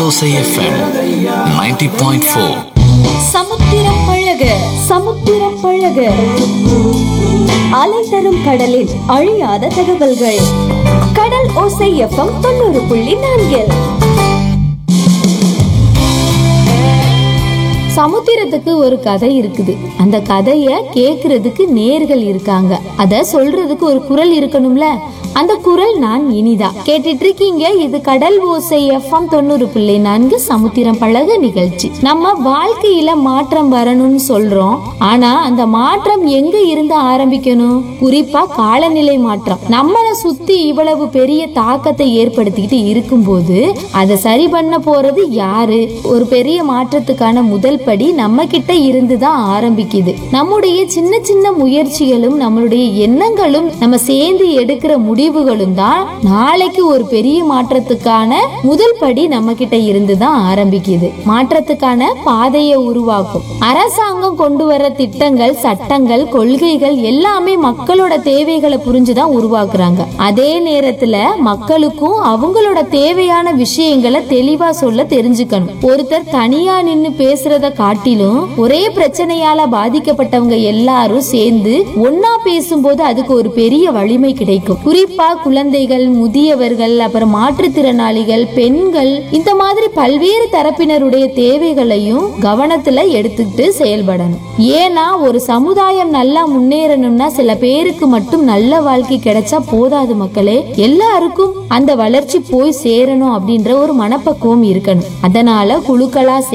ஓசை எஃப்எம் 90.4 சமுத்திரம் பழக சமுத்திரம் பழக அலை தரும் கடலில் அழியாத தகவல்கள் கடல் ஓசை எஃப்எம் தொண்ணூறு புள்ளி நான்கில் சமுத்திரத்துக்கு ஒரு கதை இருக்குது அந்த கதைய கேக்குறதுக்கு நேர்கள் இருக்காங்க அத சொல்றதுக்கு ஒரு குரல் இருக்கணும்ல அந்த குரல் நான் இனிதா கேட்டுட்டு இருக்கீங்க இது கடல் ஓசை எஃப்எம் தொண்ணூறு புள்ளி நான்கு சமுத்திரம் பழக நிகழ்ச்சி நம்ம வாழ்க்கையில மாற்றம் வரணும்னு சொல்றோம் ஆனா அந்த மாற்றம் எங்க இருந்து ஆரம்பிக்கணும் குறிப்பா காலநிலை மாற்றம் நம்மளை சுத்தி இவ்வளவு பெரிய தாக்கத்தை ஏற்படுத்திக்கிட்டு இருக்கும்போது அதை சரி பண்ண போறது யாரு ஒரு பெரிய மாற்றத்துக்கான முதல் படி நம்ம கிட்ட இருந்து தான் ஆரம்பிக்குது நம்முடைய சின்ன சின்ன முயற்சிகளும் நம்மளுடைய எண்ணங்களும் நம்ம சேர்ந்து எடுக்கிற முடிவுகளும் தான் நாளைக்கு ஒரு பெரிய மாற்றத்துக்கான முதல் படி நம்ம கிட்ட இருந்து தான் ஆரம்பிக்குது மாற்றத்துக்கான பாதையை உருவாக்கும் அரசாங்கம் கொண்டு வர திட்டங்கள் சட்டங்கள் கொள்கைகள் எல்லாமே மக்களோட தேவைகளை புரிஞ்சுதான் உருவாக்குறாங்க அதே நேரத்துல மக்களுக்கும் அவங்களோட தேவையான விஷயங்களை தெளிவா சொல்ல தெரிஞ்சுக்கணும் ஒருத்தர் தனியா நின்னு பேசுறத காட்டிலும் ஒரே பிரச்சனையால பாதிக்கப்பட்டவங்க எல்லாரும் சேர்ந்து ஒன்னா பேசும்போது அதுக்கு ஒரு பெரிய வலிமை கிடைக்கும் குறிப்பா குழந்தைகள் முதியவர்கள் அப்புறம் மாற்றுத்திறனாளிகள் பெண்கள் இந்த மாதிரி பல்வேறு தரப்பினருடைய தேவைகளையும் கவனத்துல எடுத்துக்கிட்டு செயல்படணும் ஏன்னா ஒரு சமுதாயம் நல்லா முன்னேறணும்னா சில பேருக்கு மட்டும் நல்ல வாழ்க்கை கிடைச்சா போதாது மக்களே எல்லாருக்கும் அந்த வளர்ச்சி போய் சேரணும் அப்படின்ற ஒரு மனப்பக்குவம் இருக்கணும் அதனால குழுக்களா